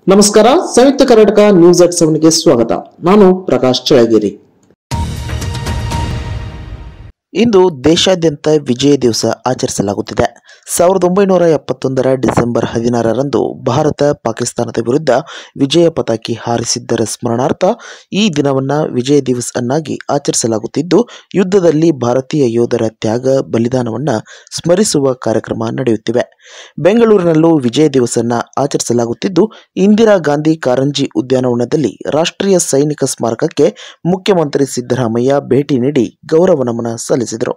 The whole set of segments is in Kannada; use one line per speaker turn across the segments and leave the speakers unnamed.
ನಮಸ್ಕಾರ ಸಂಯುಕ್ತ ಕರ್ನಾಟಕ ನ್ಯೂಸ್ ಅಟ್ ಸೆವೆನ್ಗೆ ಸ್ವಾಗತ ನಾನು ಪ್ರಕಾಶ್ ಚಳಗೇರಿ
ಇಂದು ದೇಶಾದ್ಯಂತ ವಿಜಯ ದಿವಸ ಆಚರಿಸಲಾಗುತ್ತಿದೆ ಸಾವಿರದ ಒಂಬೈನೂರ ಎಪ್ಪತ್ತೊಂದರ ಡಿಸೆಂಬರ್ ಹದಿನಾರರಂದು ಭಾರತ ಪಾಕಿಸ್ತಾನದ ವಿರುದ್ಧ ವಿಜಯ ಪತಾಕಿ ಹಾರಿಸಿದ್ದರ ಸ್ಮರಣಾರ್ಥ ಈ ದಿನವನ್ನ ವಿಜಯ ದಿವಸ್ ಅನ್ನಾಗಿ ಆಚರಿಸಲಾಗುತ್ತಿದ್ದು ಯುದ್ಧದಲ್ಲಿ ಭಾರತೀಯ ಯೋಧರ ತ್ಯಾಗ ಬಲಿದಾನವನ್ನ ಸ್ಮರಿಸುವ ಕಾರ್ಯಕ್ರಮ ನಡೆಯುತ್ತಿವೆ ಬೆಂಗಳೂರಿನಲ್ಲೂ ವಿಜಯ ದಿವಸನ್ನ ಆಚರಿಸಲಾಗುತ್ತಿದ್ದು ಇಂದಿರಾ ಗಾಂಧಿ ಕಾರಂಜಿ ಉದ್ಯಾನವನದಲ್ಲಿ ರಾಷ್ಟ್ರೀಯ ಸೈನಿಕ ಸ್ಮಾರಕಕ್ಕೆ ಮುಖ್ಯಮಂತ್ರಿ ಸಿದ್ದರಾಮಯ್ಯ ಭೇಟಿ ನೀಡಿ ಗೌರವ ನಮನ ಸಲ್ಲಿಸಿದರು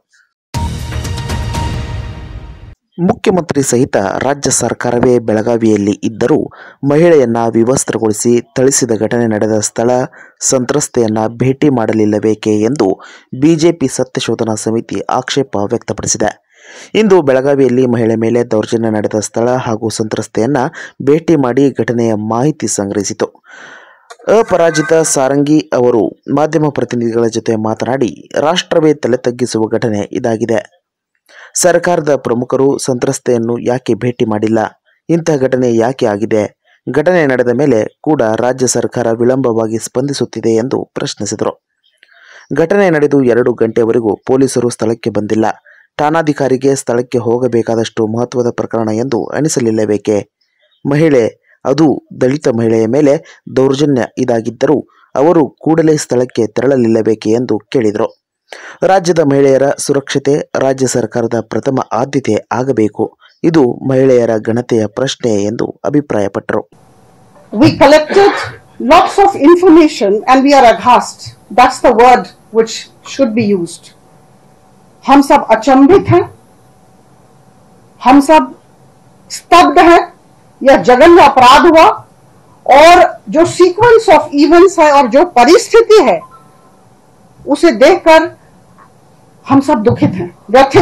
ಮುಖ್ಯಮಂತ್ರಿ ಸಹಿತ ರಾಜ್ಯ ಸರ್ಕಾರವೇ ಬೆಳಗಾವಿಯಲ್ಲಿ ಇದ್ದರೂ ಮಹಿಳೆಯನ್ನ ವಿವಸ್ತ್ರಗೊಳಿಸಿ ಥಳಿಸಿದ ಘಟನೆ ನಡೆದ ಸ್ಥಳ ಸಂತ್ರಸ್ತೆಯನ್ನ ಭೇಟಿ ಮಾಡಲಿಲ್ಲಬೇಕೆ ಎಂದು ಬಿಜೆಪಿ ಸತ್ಯಶೋಧನಾ ಸಮಿತಿ ಆಕ್ಷೇಪ ವ್ಯಕ್ತಪಡಿಸಿದೆ ಇಂದು ಬೆಳಗಾವಿಯಲ್ಲಿ ಮಹಿಳೆ ಮೇಲೆ ದೌರ್ಜನ್ಯ ನಡೆದ ಸ್ಥಳ ಹಾಗೂ ಸಂತ್ರಸ್ತೆಯನ್ನ ಭೇಟಿ ಮಾಡಿ ಘಟನೆಯ ಮಾಹಿತಿ ಸಂಗ್ರಹಿಸಿತು ಅಪರಾಜಿತ ಸಾರಂಗಿ ಅವರು ಮಾಧ್ಯಮ ಪ್ರತಿನಿಧಿಗಳ ಜೊತೆ ಮಾತನಾಡಿ ರಾಷ್ಟ್ರವೇ ತಲೆ ತಗ್ಗಿಸುವ ಘಟನೆ ಇದಾಗಿದೆ ಸರ್ಕಾರದ ಪ್ರಮುಖರು ಸಂತ್ರಸ್ತೆಯನ್ನು ಯಾಕೆ ಭೇಟಿ ಮಾಡಿಲ್ಲ ಇಂತಹ ಘಟನೆ ಯಾಕೆ ಆಗಿದೆ ಘಟನೆ ನಡೆದ ಮೇಲೆ ಕೂಡ ರಾಜ್ಯ ಸರ್ಕಾರ ವಿಳಂಬವಾಗಿ ಸ್ಪಂದಿಸುತ್ತಿದೆ ಎಂದು ಪ್ರಶ್ನಿಸಿದರು ಘಟನೆ ನಡೆದು ಎರಡು ಗಂಟೆವರೆಗೂ ಪೊಲೀಸರು ಸ್ಥಳಕ್ಕೆ ಬಂದಿಲ್ಲ ಠಾಣಾಧಿಕಾರಿಗೆ ಸ್ಥಳಕ್ಕೆ ಹೋಗಬೇಕಾದಷ್ಟು ಮಹತ್ವದ ಪ್ರಕರಣ ಎಂದು ಅನಿಸಲಿಲ್ಲಬೇಕೆ ಮಹಿಳೆ ಅದು ದಲಿತ ಮಹಿಳೆಯ ಮೇಲೆ ದೌರ್ಜನ್ಯ ಇದಾಗಿದ್ದರೂ ಅವರು ಕೂಡಲೇ ಸ್ಥಳಕ್ಕೆ ತೆರಳಲಿಲ್ಲಬೇಕೆ ಎಂದು ಕೇಳಿದರು ರಾಜ್ಯದ ಮಹಿಳೆಯರ ಸುರಕ್ಷತೆ ರಾಜ್ಯ ಸರ್ಕಾರದ ಪ್ರಥಮ ಆದ್ಯತೆ ಆಗಬೇಕು ಇದು ಮಹಿಳೆಯರ ಘನತೆಯ ಪ್ರಶ್ನೆ ಎಂದು ಅಭಿಪ್ರಾಯಪಟ್ಟರು
we collected lots of information and we are aghast. That's the word which should be used. हम सब अचंभित हैं हम सब स्तब्ध हैं यह जघन्य अपराध हुआ और जो सीक्वेंस ऑफ इवेंट्स है और जो परिस्थिति है उसे देखकर हम सब दुखित हैं व्यथित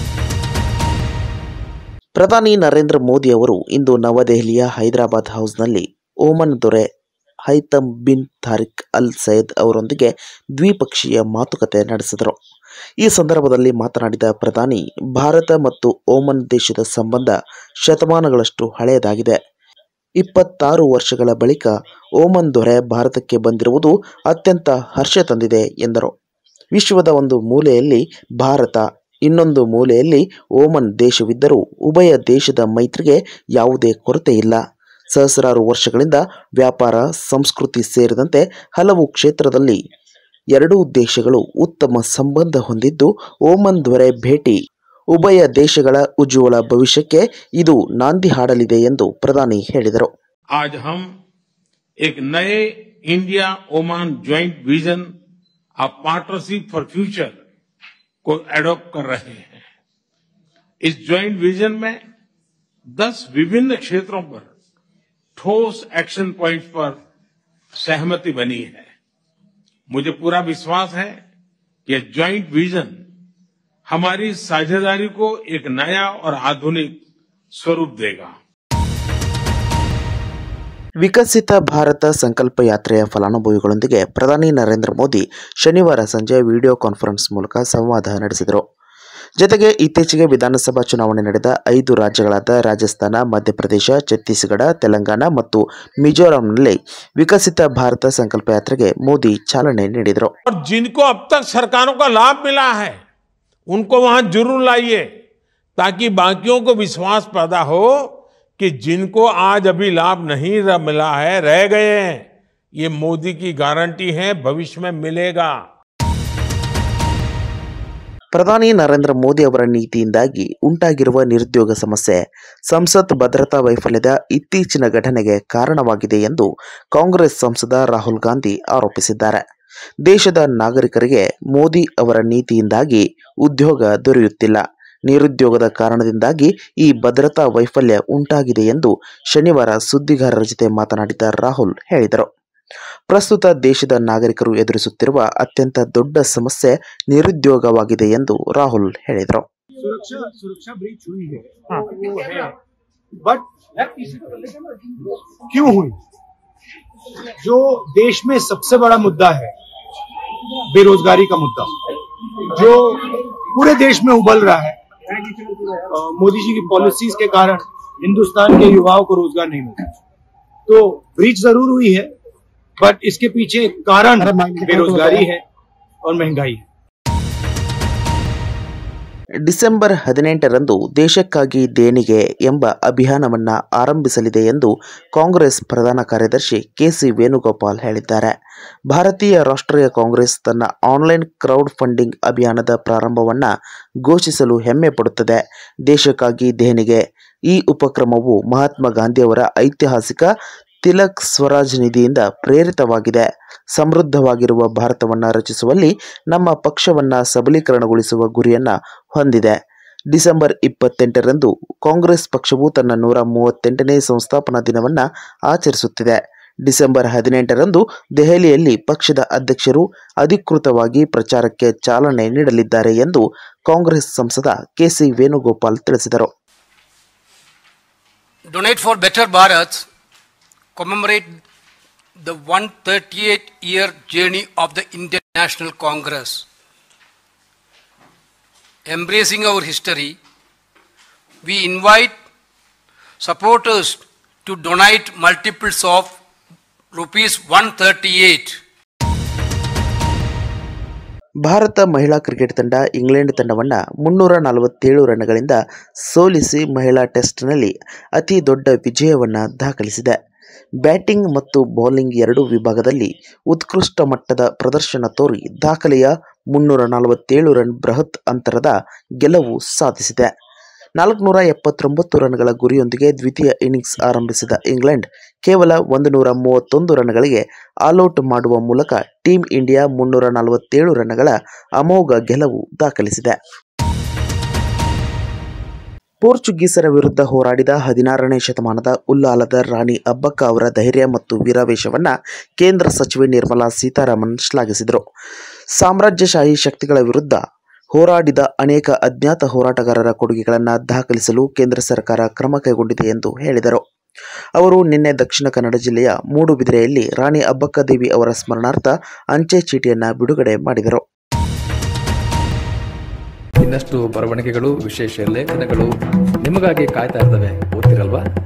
ಪ್ರಧಾನಿ ನರೇಂದ್ರ ಮೋದಿ ಅವರು ಇಂದು ನವದೆಹಲಿಯ ಹೈದರಾಬಾದ್ ಹೌಸ್ನಲ್ಲಿ ಓಮನ್ ದೊರೆ ಹೈತಮ್ ಬಿನ್ ತಾರಿಕ್ ಅಲ್ ಸೈದ್ ಅವರೊಂದಿಗೆ ದ್ವಿಪಕ್ಷೀಯ ಮಾತುಕತೆ ನಡೆಸಿದರು ಈ ಸಂದರ್ಭದಲ್ಲಿ ಮಾತನಾಡಿದ ಪ್ರಧಾನಿ ಭಾರತ ಮತ್ತು ಓಮನ್ ದೇಶದ ಸಂಬಂಧ ಶತಮಾನಗಳಷ್ಟು ಹಳೆಯದಾಗಿದೆ ಇಪ್ಪತ್ತಾರು ವರ್ಷಗಳ ಬಳಿಕ ಓಮನ್ ದೊರೆ ಭಾರತಕ್ಕೆ ಬಂದಿರುವುದು ಅತ್ಯಂತ ಹರ್ಷ ತಂದಿದೆ ಎಂದರು ವಿಶ್ವದ ಒಂದು ಮೂಲೆಯಲ್ಲಿ ಭಾರತ ಇನ್ನೊಂದು ಮೂಲೆಯಲ್ಲಿ ಓಮನ್ ದೇಶವಿದ್ದರೂ ಉಭಯ ದೇಶದ ಮೈತ್ರಿಗೆ ಯಾವುದೇ ಕೊರತೆ ಇಲ್ಲ ಸಹಸ್ರಾರು ವರ್ಷಗಳಿಂದ ವ್ಯಾಪಾರ ಸಂಸ್ಕೃತಿ ಸೇರಿದಂತೆ ಹಲವು ಕ್ಷೇತ್ರದಲ್ಲಿ ಎರಡೂ ದೇಶಗಳು ಉತ್ತಮ ಸಂಬಂಧ ಹೊಂದಿದ್ದು ಓಮನ್ ದೊರೆ ಭೇಟಿ ಉಭಯ ದೇಶಗಳ ಉಜ್ವಲ ಭವಿಷ್ಯಕ್ಕೆ ಇದು ನಾಂದಿ ಹಾಡಲಿದೆ ಎಂದು ಪ್ರಧಾನಿ ಹೇಳಿದರು
आज हम एक नए India Oman joint vision of partnership for future को एडॉप्ट कर रहे हैं इस ज्वाइंट विजन में 10 विभिन्न क्षेत्रों पर ठोस एक्शन पॉइंट्स पर सहमति बनी है मुझे पूरा विश्वास है कि यह ज्वाइंट विजन हमारी साझेदारी को एक नया और आधुनिक स्वरूप देगा
ವಿಕಸಿತ ಭಾರತ ಸಂಕಲ್ಪ ಯಾತ್ರೆಯ ಫಲಾನುಭವಿಗಳೊಂದಿಗೆ ಪ್ರಧಾನಿ ನರೇಂದ್ರ ಮೋದಿ ಶನಿವಾರ ಸಂಜೆ ವಿಡಿಯೋ ಕಾನ್ಫರೆನ್ಸ್ ಮೂಲಕ ಸಂವಾದ ನಡೆಸಿದರು ಜತೆಗೆ ಇತ್ತೀಚೆಗೆ ವಿಧಾನಸಭಾ ಚುನಾವಣೆ ನಡೆದ ಐದು ರಾಜ್ಯಗಳಾದ ರಾಜಸ್ಥಾನ ಮಧ್ಯಪ್ರದೇಶ ಛತ್ತೀಸ್ಗಢ ತೆಲಂಗಾಣ ಮತ್ತು ಮಿಜೋರಾಂನಲ್ಲಿ ವಿಕಸಿತ ಭಾರತ ಸಂಕಲ್ಪ ಯಾತ್ರೆಗೆ ಮೋದಿ ಚಾಲನೆ ನೀಡಿದರು
और जिनको अब तक सरकारों का लाभ मिला है उनको वहां जरूर लाइए ताकि बाकियों को विश्वास पैदा हो कि जिनको आज अभी लाभ नहीं र- मिला है रह गए हैं ये मोदी की गारंटी है भविष्य में मिलेगा
ಪ್ರಧಾನಿ ನರೇಂದ್ರ ಮೋದಿ ಅವರ ನೀತಿಯಿಂದಾಗಿ ಉಂಟಾಗಿರುವ ನಿರುದ್ಯೋಗ ಸಮಸ್ಯೆ ಸಂಸತ್ ಭದ್ರತಾ ವೈಫಲ್ಯದ ಇತ್ತೀಚಿನ ಘಟನೆಗೆ ಕಾರಣವಾಗಿದೆ ಎಂದು ಕಾಂಗ್ರೆಸ್ ಸಂಸದ ರಾಹುಲ್ ಗಾಂಧಿ ಆರೋಪಿಸಿದ್ದಾರೆ ದೇಶದ ನಾಗರಿಕರಿಗೆ ಮೋದಿ ಅವರ ನೀತಿಯಿಂದಾಗಿ ಉದ್ಯೋಗ ದೊರೆಯುತ್ತಿಲ್ಲ ನಿರುದ್ಯೋಗದ ಕಾರಣದಿಂದಾಗಿ ಈ ಭದ್ರತಾ ವೈಫಲ್ಯ ಉಂಟಾಗಿದೆ ಎಂದು ಶನಿವಾರ ಸುದ್ದಿಗಾರರ ಜೊತೆ ಮಾತನಾಡಿದ ರಾಹುಲ್ ಹೇಳಿದರು ಪ್ರಸ್ತುತ ದೇಶದ ನಾಗರಿಕರು ಎದುರಿಸುತ್ತಿರುವ ಅತ್ಯಂತ ದೊಡ್ಡ ಸಮಸ್ಯೆ ನಿರುದ್ಯೋಗವಾಗಿದೆ ಎಂದು ರಾಹುಲ್ ಹೇಳಿದರು
सुरक्षा सुरक्षा ब्रीच हुई है वो है बट क्यों हुई जो देश में सबसे बड़ा मुद्दा है बेरोजगारी का मुद्दा जो पूरे देश में उबल रहा है अ, मोदी जी की पॉलिसीज के कारण हिंदुस्तान के युवाओं को रोजगार नहीं मिलता तो ब्रीच जरूर हुई है बट इसके पीछे कारण बेरोजगारी है और महंगाई है
ಡಿಸೆಂಬರ್ ಹದಿನೆಂಟರಂದು ದೇಶಕ್ಕಾಗಿ ದೇಣಿಗೆ ಎಂಬ ಅಭಿಯಾನವನ್ನ ಆರಂಭಿಸಲಿದೆ ಎಂದು ಕಾಂಗ್ರೆಸ್ ಪ್ರಧಾನ ಕಾರ್ಯದರ್ಶಿ ಕೆಸಿ ವೇಣುಗೋಪಾಲ್ ಹೇಳಿದ್ದಾರೆ ಭಾರತೀಯ ರಾಷ್ಟ್ರೀಯ ಕಾಂಗ್ರೆಸ್ ತನ್ನ ಆನ್ಲೈನ್ ಕ್ರೌಡ್ ಫಂಡಿಂಗ್ ಅಭಿಯಾನದ ಪ್ರಾರಂಭವನ್ನ ಘೋಷಿಸಲು ಹೆಮ್ಮೆ ಪಡುತ್ತದೆ ದೇಶಕ್ಕಾಗಿ ದೇಣಿಗೆ ಈ ಉಪಕ್ರಮವು ಮಹಾತ್ಮ ಗಾಂಧಿಯವರ ಐತಿಹಾಸಿಕ ತಿಲಕ್ ಸ್ವರಾಜ್ ನಿಧಿಯಿಂದ ಪ್ರೇರಿತವಾಗಿದೆ ಸಮೃದ್ಧವಾಗಿರುವ ಭಾರತವನ್ನ ರಚಿಸುವಲ್ಲಿ ನಮ್ಮ ಪಕ್ಷವನ್ನ ಸಬಲೀಕರಣಗೊಳಿಸುವ ಗುರಿಯನ್ನ ಹೊಂದಿದೆ ಡಿಸೆಂಬರ್ ಇಪ್ಪತ್ತೆಂಟರಂದು ಕಾಂಗ್ರೆಸ್ ಪಕ್ಷವು ತನ್ನ ನೂರ ಮೂವತ್ತೆಂಟನೇ ಸಂಸ್ಥಾಪನಾ ದಿನವನ್ನ ಆಚರಿಸುತ್ತಿದೆ ಡಿಸೆಂಬರ್ ಹದಿನೆಂಟರಂದು ದೆಹಲಿಯಲ್ಲಿ ಪಕ್ಷದ ಅಧ್ಯಕ್ಷರು ಅಧಿಕೃತವಾಗಿ ಪ್ರಚಾರಕ್ಕೆ ಚಾಲನೆ ನೀಡಲಿದ್ದಾರೆ ಎಂದು ಕಾಂಗ್ರೆಸ್ ಸಂಸದ ಕೆಸಿ ವೇಣುಗೋಪಾಲ್ ತಿಳಿಸಿದರು
Donate for Better Bharat commemorate the 138 year journey of the Indian National Congress. Embracing our history, we invite supporters to donate multiples of rupees 138
Bharat ಮಹಿಳಾ ಕ್ರಿಕೆಟ್ ತಂಡ ಇಂಗ್ಲೆಂಡ್ ತಂಡವನ್ನು ಮುನ್ನೂರ ನಲವತ್ತೇಳು ರನ್ಗಳಿಂದ ಸೋಲಿಸಿ ಮಹಿಳಾ ಟೆಸ್ಟ್ನಲ್ಲಿ ಅತಿ ದೊಡ್ಡ ವಿಜಯವನ್ನು ದಾಖಲಿಸಿದೆ ಬ್ಯಾಟಿಂಗ್ ಮತ್ತು ಬೌಲಿಂಗ್ ಎರಡೂ ವಿಭಾಗದಲ್ಲಿ ಉತ್ಕೃಷ್ಟ ಮಟ್ಟದ ಪ್ರದರ್ಶನ ತೋರಿ ದಾಖಲೆಯ ಮುನ್ನೂರ ನಲವತ್ತೇಳು ರನ್ ಬೃಹತ್ ಅಂತರದ ಗೆಲುವು ಸಾಧಿಸಿದೆ ನಾಲ್ಕುನೂರ ಎಪ್ಪತ್ತೊಂಬತ್ತು ರನ್ಗಳ ಗುರಿಯೊಂದಿಗೆ ದ್ವಿತೀಯ ಇನ್ನಿಂಗ್ಸ್ ಆರಂಭಿಸಿದ ಇಂಗ್ಲೆಂಡ್ ಕೇವಲ ಒಂದು ನೂರ ಮೂವತ್ತೊಂದು ರನ್ಗಳಿಗೆ ಆಲ್ಔಟ್ ಮಾಡುವ ಮೂಲಕ ಟೀಂ ಇಂಡಿಯಾ ಮುನ್ನೂರ ನಲವತ್ತೇಳು ರನ್ಗಳ ಅಮೋಘ ಗೆಲುವು ದಾಖಲಿಸಿದೆ ಪೋರ್ಚುಗೀಸರ ವಿರುದ್ಧ ಹೋರಾಡಿದ ಹದಿನಾರನೇ ಶತಮಾನದ ಉಲ್ಲಾಲದ ರಾಣಿ ಅಬ್ಬಕ್ಕ ಅವರ ಧೈರ್ಯ ಮತ್ತು ವೀರಾವೇಶವನ್ನ ಕೇಂದ್ರ ಸಚಿವೆ ನಿರ್ಮಲಾ ಸೀತಾರಾಮನ್ ಶ್ಲಾಘಿಸಿದರು ಸಾಮ್ರಾಜ್ಯಶಾಹಿ ಶಕ್ತಿಗಳ ವಿರುದ್ಧ ಹೋರಾಡಿದ ಅನೇಕ ಅಜ್ಞಾತ ಹೋರಾಟಗಾರರ ಕೊಡುಗೆಗಳನ್ನು ದಾಖಲಿಸಲು ಕೇಂದ್ರ ಸರ್ಕಾರ ಕ್ರಮ ಕೈಗೊಂಡಿದೆ ಎಂದು ಹೇಳಿದರು ಅವರು ನಿನ್ನೆ ದಕ್ಷಿಣ ಕನ್ನಡ ಜಿಲ್ಲೆಯ ಮೂಡುಬಿದಿರೆಯಲ್ಲಿ ರಾಣಿ ಅಬ್ಬಕ್ಕ ದೇವಿ ಅವರ ಸ್ಮರಣಾರ್ಥ ಅಂಚೆ ಚೀಟಿಯನ್ನು ಬಿಡುಗಡೆ ಮಾಡಿದರು
ಇನ್ನಷ್ಟು ಬರವಣಿಗೆಗಳು ವಿಶೇಷ ಲೇಖನಗಳು ನಿಮಗಾಗಿ ಕಾಯ್ತಾ ಇರ್ತವೆ ಓದ್ತಿರಲ್ವಾ